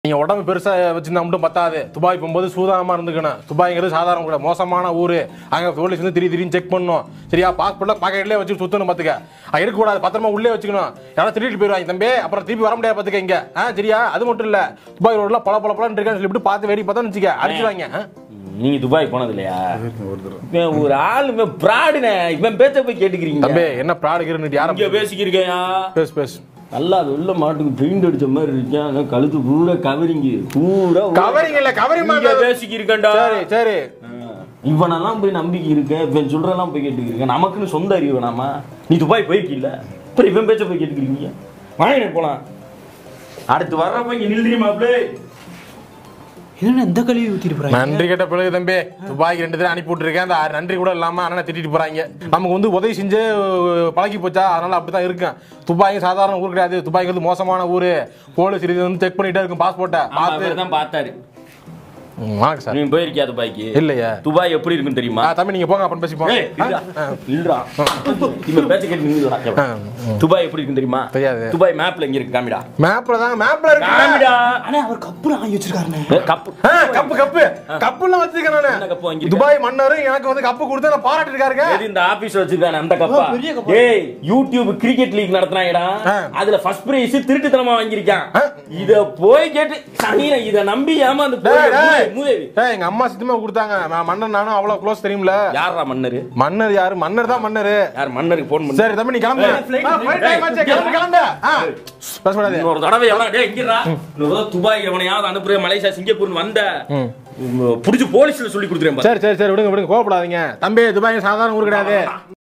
நீங்க உடம்பு பெருசா வச்சிருந்தா மட்டும் பத்தாது துபாய் போகும்போது சூதானமா இருந்துக்கணும் துபாய்ங்கிறது சாதாரண கூட மோசமான ஊரு அங்க போலீஸ் வந்து திடீர் திடீர்னு செக் பண்ணணும் சரியா பாஸ்போர்ட்ல பாக்கெட்லயே வச்சு சுத்தணும் பாத்துக்க அது இருக்கக்கூடாது பத்திரமா உள்ளே வச்சுக்கணும் யாராவது திருடிட்டு போயிருவாங்க தம்பி அப்புறம் திருப்பி வர முடியாது பாத்துக்க இங்க ஆ சரியா அது மட்டும் இல்ல துபாய் ரோட்ல பல பல பலன்னு இருக்கான்னு சொல்லிட்டு பார்த்து வேடி பார்த்தா வச்சுக்க அடிச்சுவாங்க ஆ? நீங்க துபாய் போனது இல்லையா இவன் ஒரு ஆள் இவன் பிராடுனே இவன் பேச்ச போய் கேட்டுக்கிறீங்க தம்பி என்ன ப்ராடுகிறன்னு இங்க யாரும் பேசிக்கிறீங்க பேசு பேசு நல்லா அது உள்ள மாட்டுக்கு பெயிண்ட் அடிச்ச மாதிரி இருக்கேன் ஆனா கழுத்து பூரா கவரிங்க பூரா உள்ள- கவரிங் இல்ல கவரிங் இங்க பேசிக்கிருக்கேன்டா சரி சரி இவனெல்லாம் போய் நம்பிக்கை இருக்க இவன் சொல்றதெல்லாம் போய் கேட்டுக்கிறீங்க நமக்குன்னு சொந்த அறிவு வேணாமா நீ துபாய் போயிருக்கீல்ல அப்புறம் இவன் பேச்ச போய் கேட்டுக்கிறீங்க வாங்க போலாம் அடுத்து வர்றப்ப இங்க நில்றி மாப்பிளே என்ன இந்த கழுவி ஊத்திட்டு போறாங்க நன்றி கேட்ட பிறகு தம்பி துபாய்க்கு ரெண்டு பேரும் அனுப்பி விட்டுருக்கேன் அந்த நன்றி கூட இல்லாம அண்ணனை திட்டிட்டு போறாங்க நமக்கு வந்து உதவி செஞ்சு பழகி போச்சா அதனால அப்படிதான் இருக்கும் துபாய் சாதாரண ஊர் கிடையாது துபாய்ங்கிறது மோசமான ஊரு போலீஸ் இது வந்து செக் பண்ணிட்டே இருக்கும் பாஸ்போர்ட்டை பார்த்து தான் பார்த்தாரு ம், வணக்கம் சார் நீ போயிருக்கியா துபாய்க்கு இல்லையா துபாய் எப்படி இருக்குன்னு தெரியுமா ஆ, தம்பி நீங்க போங்க அப்புறம் பேசிப்போம் ஏய், இல்லடா. ஆ, இல்லடா. இவன் பேச்ச கேட்டு நின்னுடா. ஆ, ம். துபாய் எப்படி இருக்குன்னு தெரியுமா தெரியாது. துபாய் மேப்ல எங்க இருக்கு காமிடா மேப்ல தான் மேப்ல இருக்கு காமிடா ஆனா அவர் கப்புல வாங்கி வச்சிருக்காருண்ணே ஏ, கப்பு ஆ, கப்பு கப்பு கப்புலாம் வச்சிருக்கேன் என்ன நானு கப்பு வாங்கியிருக்க? துபாய் மன்னர் எனக்கு வந்து கப்பு கொடுத்து நான் பாராட்டி இருக்காருங்க எது இந்த ஆபீஸ் வச்சிருக்கானே அந்த கப்பா ஓ, பெரிய கப்பா. ஏய் யூடியூப் கிரிக்கெட் லீக் நடத்துறாங்கடா ஆ. அதுல ஃபர்ஸ்ட் பிரைஸ் திருட்டுத்தனமா வாங்கியிருக்கான் ஆ. இத போய் கேட்டு சனியனை இத நம்பி ஏமாந்து டேய், போய் டேய். மூதேவி டேய், எங்க அம்மா சித்தமா கொடுத்தாங்க நான் மன்னர் நானும் அவ்வளவு க்ளோஸ் தெரியும்ல யாரா மன்னரு மன்னர் யாரு மன்னர் தான் மன்னரு யார் மன்னருக்கு போன் பண்ணு சரி தம்பி நீ கிளம்பு ஏய், flight, ஆ, flight time ஆச்சு, ஏய், கிளம்பு கிளம்பு ஆ, பேசக்கூடாது இன்னொரு தடவை எவனா டேய் இங்கடா இன்னொரு தடவை துபாய் எவனையாவது அனுப்புற மலேசியா சிங்கப்பூர் வந்த ம். புடிச்சு போலீஸ்ல சொல்லி கொடுத்துறேன் பாரு. சரி சரி சரி விடுங்க விடுங்க கோவப்படாதீங்க தம்பி துபாய் சாதாரண ஊர் கிடையாது